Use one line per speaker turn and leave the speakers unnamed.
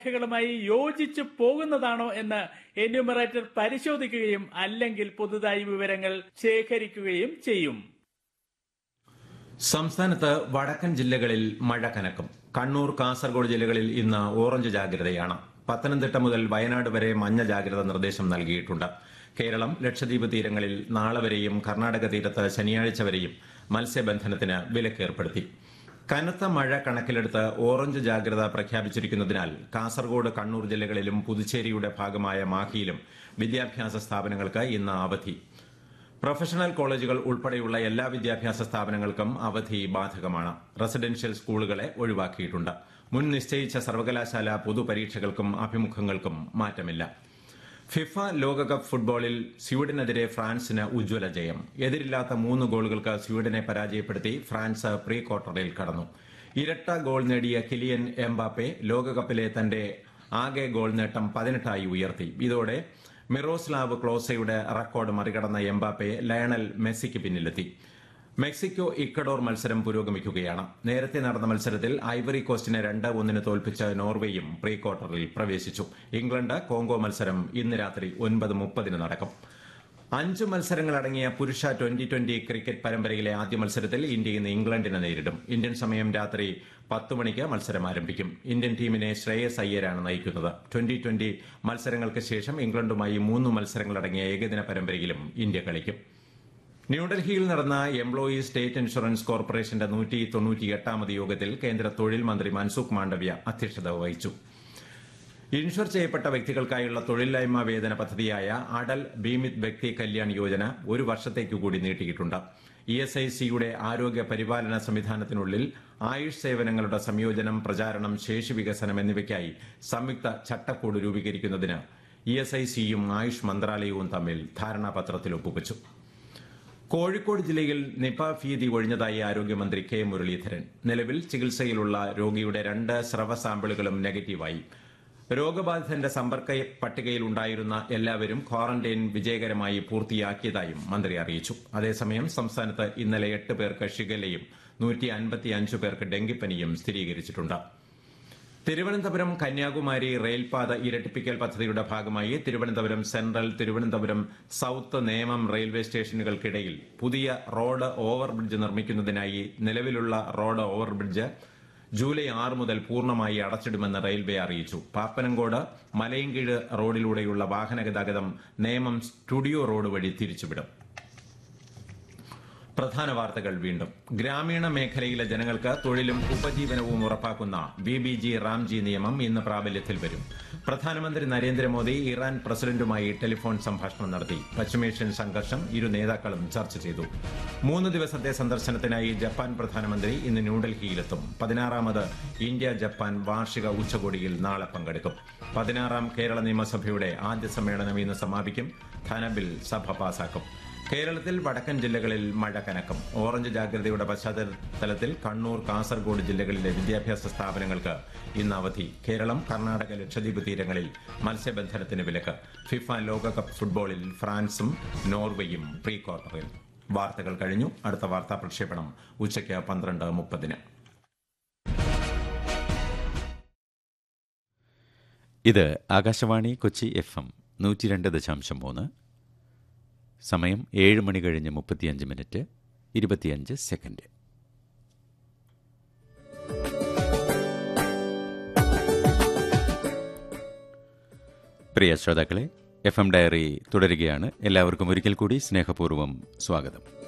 രേഖകളുമായി യോജിച്ചു പോകുന്നതാണോ എന്ന് എന്യൂമറേറ്റർ പരിശോധിക്കുകയും അല്ലെങ്കിൽ പുതുതായി വിവരങ്ങൾ ശേഖരിക്കുകയും ചെയ്യും
സംസ്ഥാനത്ത് വടക്കൻ ജില്ലകളിൽ മഴ കനക്കും കണ്ണൂർ കാസർഗോഡ് ജില്ലകളിൽ ഇന്ന് ഓറഞ്ച് ജാഗ്രതയാണ് പത്തനംതിട്ട മുതൽ വയനാട് വരെ മഞ്ഞ ജാഗ്രത നിർദ്ദേശം നൽകിയിട്ടുണ്ട് കേരളം ലക്ഷദ്വീപ് തീരങ്ങളിൽ നാളെ വരെയും കർണാടക തീരത്ത് ശനിയാഴ്ച വരെയും മത്സ്യബന്ധനത്തിന് വിലക്കേർപ്പെടുത്തി കനത്ത മഴ കണക്കിലെടുത്ത് ഓറഞ്ച് ജാഗ്രത പ്രഖ്യാപിച്ചിരിക്കുന്നതിനാൽ കാസർഗോഡ് കണ്ണൂർ ജില്ലകളിലും പുതുച്ചേരിയുടെ ഭാഗമായ മാഹിയിലും വിദ്യാഭ്യാസ സ്ഥാപനങ്ങൾക്ക് ഇന്ന് അവധി പ്രൊഫഷണൽ കോളേജുകൾ ഉൾപ്പെടെയുള്ള എല്ലാ വിദ്യാഭ്യാസ സ്ഥാപനങ്ങൾക്കും അവധി ബാധകമാണ് റെസിഡൻഷ്യൽ സ്കൂളുകളെ ഒഴിവാക്കിയിട്ടുണ്ട് മുൻ നിശ്ചയിച്ച സർവകലാശാല പൊതുപരീക്ഷകൾക്കും അഭിമുഖങ്ങൾക്കും മാറ്റമില്ല ഫിഫ ലോകകപ്പ് ഫുട്ബോളിൽ സ്വീഡനെതിരെ ഫ്രാൻസിന് ഉജ്ജ്വല ജയം എതിരില്ലാത്ത മൂന്ന് ഗോളുകൾക്ക് സ്വീഡനെ പരാജയപ്പെടുത്തി ഫ്രാൻസ് പ്രീ ക്വാർട്ടറിൽ കടന്നു ഇരട്ട ഗോൾ നേടിയ കിലിയൻ എംബാപ്പെ ലോകകപ്പിലെ തന്റെ ആകെ ഗോൾ നേട്ടം പതിനെട്ടായി ഉയർത്തി ഇതോടെ മിറോസ്ലാവ് ക്ലോസയുടെ റെക്കോർഡ് മറികടന്ന എംബാപ്പെ ലയണൽ മെസ്സിക്ക് പിന്നിലെത്തി മെക്സിക്കോ ഇക്കഡോർ മത്സരം പുരോഗമിക്കുകയാണ് നേരത്തെ നടന്ന മത്സരത്തിൽ ഐവറി കോസ്റ്റിനെ രണ്ട് ഒന്നിന് തോൽപ്പിച്ച് നോർവേയും പ്രീ ക്വാർട്ടറിൽ പ്രവേശിച്ചു ഇംഗ്ലണ്ട് കോങ്കോ മത്സരം ഇന്ന് രാത്രി ഒൻപത് മുപ്പതിന് നടക്കും അഞ്ച് മത്സരങ്ങളടങ്ങിയ പുരുഷ ട്വന്റി ട്വന്റി ക്രിക്കറ്റ് പരമ്പരയിലെ ആദ്യ മത്സരത്തിൽ ഇന്ത്യ ഇന്ന് ഇംഗ്ലണ്ടിനെ നേരിടും ഇന്ത്യൻ സമയം രാത്രി പത്ത് മണിക്ക് മത്സരം ആരംഭിക്കും ഇന്ത്യൻ ടീമിനെ ശ്രേയസ് അയ്യരാണ് നയിക്കുന്നത് ട്വന്റി ട്വന്റി മത്സരങ്ങൾക്ക് ശേഷം ഇംഗ്ലണ്ടുമായി മൂന്ന് മത്സരങ്ങളടങ്ങിയ ഏകദിന പരമ്പരയിലും ഇന്ത്യ കളിക്കും ന്യൂഡൽഹിയിൽ നടന്ന എംപ്ലോയീസ് സ്റ്റേറ്റ് ഇൻഷുറൻസ് കോർപ്പറേഷന്റെ നൂറ്റി തൊണ്ണൂറ്റിയെട്ടാമത് യോഗത്തിൽ കേന്ദ്ര തൊഴിൽ മന്ത്രി മൻസുഖ് മാണ്ഡവ്യ അധ്യക്ഷത വഹിച്ചു ഇൻഷുർ ചെയ്യപ്പെട്ട വ്യക്തികൾക്കായുള്ള തൊഴിലില്ലായ്മ വേതന പദ്ധതിയായ അടൽ ബീമിത് വ്യക്തി കല്യാൺ യോജന ഒരു വർഷത്തേക്കു കൂടി നീട്ടിയിട്ടുണ്ട് ഇ എസ് ഐ സിയുടെ ആരോഗ്യ പരിപാലന സംവിധാനത്തിനുള്ളിൽ ആയുഷ് സേവനങ്ങളുടെ സംയോജനം പ്രചാരണം ശേഷി വികസനം എന്നിവയ്ക്കായി സംയുക്ത ചട്ടക്കൂട് രൂപീകരിക്കുന്നതിന് ഇ എസ് ഐ സിയും ആയുഷ് മന്ത്രാലയവും തമ്മിൽ ധാരണാപത്രത്തിൽ ഒപ്പുവച്ചു കോഴിക്കോട് ജില്ലയിൽ നിപ ഭീതി ഒഴിഞ്ഞതായി ആരോഗ്യമന്ത്രി കെ മുരളീധരൻ നിലവിൽ ചികിത്സയിലുള്ള രോഗിയുടെ രണ്ട് സ്രവ സാമ്പിളുകളും നെഗറ്റീവായി രോഗബാധിതന്റെ സമ്പർക്ക പട്ടികയിൽ ഉണ്ടായിരുന്ന എല്ലാവരും ക്വാറന്റൈൻ വിജയകരമായി പൂർത്തിയാക്കിയതായും മന്ത്രി അറിയിച്ചു അതേസമയം സംസ്ഥാനത്ത് ഇന്നലെ എട്ട് പേർക്ക് ഷിഗല്ലയും നൂറ്റി അൻപത്തിയഞ്ച് പേർക്ക് ഡെങ്കിപ്പനിയും സ്ഥിരീകരിച്ചിട്ടുണ്ട് തിരുവനന്തപുരം കന്യാകുമാരി റെയിൽപാത ഇരട്ടിപ്പിക്കൽ പദ്ധതിയുടെ ഭാഗമായി Thiruvananthapuram central Thiruvananthapuram south Nemam railway സ്റ്റേഷനുകൾക്കിടയിൽ പുതിയ റോഡ് ഓവർബ്രിഡ്ജ് നിർമ്മിക്കുന്നതിനായി നിലവിലുള്ള റോഡ് ഓവർബ്രിഡ്ജ് ജൂലൈ ആറ് മുതൽ പൂർണ്ണമായി അടച്ചിടുമെന്ന് റെയിൽവേ അറിയിച്ചു പാപ്പനംകോട് മലയൻകീഴ് റോഡിലൂടെയുള്ള വാഹന ഗതാഗതം നേമം സ്റ്റുഡിയോ റോഡ് വഴി തിരിച്ചുവിടും പ്രധാന വാർത്തകൾ വീണ്ടും ഗ്രാമീണ മേഖലയിലെ ജനങ്ങൾക്ക് തൊഴിലും ഉപജീവനവും ഉറപ്പാക്കുന്ന ബി ബി ജി റാംജി നിയമം ഇന്ന് പ്രാബല്യത്തിൽ വരും പ്രധാനമന്ത്രി നരേന്ദ്രമോദി ഇറാൻ പ്രസിഡന്റുമായി ടെലിഫോൺ സംഭാഷണം നടത്തി പശ്ചിമേഷ്യൻ സംഘർഷം ഇരു നേതാക്കളും ചർച്ച ചെയ്തു മൂന്ന് ദിവസത്തെ സന്ദർശനത്തിനായി ജപ്പാൻ പ്രധാനമന്ത്രി ഇന്ന് ന്യൂഡൽഹിയിലെത്തും പതിനാറാമത് ഇന്ത്യ ജപ്പാൻ വാർഷിക ഉച്ചകോടിയിൽ നാളെ പങ്കെടുക്കും പതിനാറാം കേരള നിയമസഭയുടെ ആദ്യ സമ്മേളനം ഇന്ന് സമാപിക്കും ധനബിൽ സഭ പാസാക്കും കേരളത്തിൽ വടക്കൻ ജില്ലകളിൽ മഴ കനക്കും ഓറഞ്ച് ജാഗ്രതയുടെ പശ്ചാത്തലത്തിൽ കണ്ണൂർ കാസർഗോഡ് ജില്ലകളിലെ വിദ്യാഭ്യാസ സ്ഥാപനങ്ങൾക്ക് ഇന്ന് അവധി കേരളം കർണാടക ലക്ഷദ്വീപ് തീരങ്ങളിൽ മത്സ്യബന്ധനത്തിന് വിലക്ക് ഫിഫ ലോകകപ്പ് ഫുട്ബോളിൽ ഫ്രാൻസും നോർവേയും പ്രീ ക്വാർട്ടറിൽ വാർത്തകൾ കഴിഞ്ഞു അടുത്ത വാർത്താ പ്രക്ഷേപണം ഉച്ചയ്ക്ക് പന്ത്രണ്ട് മുപ്പതിന്
ഇത് ആകാശവാണി കൊച്ചി എഫ് എം നൂറ്റി രണ്ട് ദശാംശം മൂന്ന് സമയം ഏഴ് മണി കഴിഞ്ഞ് മുപ്പത്തിയഞ്ച് മിനിറ്റ് ഇരുപത്തിയഞ്ച് സെക്കൻഡ് പ്രിയ ശ്രോതാക്കളെ എഫ് എം ഡയറി തുടരുകയാണ് എല്ലാവർക്കും ഒരിക്കൽ കൂടി സ്നേഹപൂർവ്വം സ്വാഗതം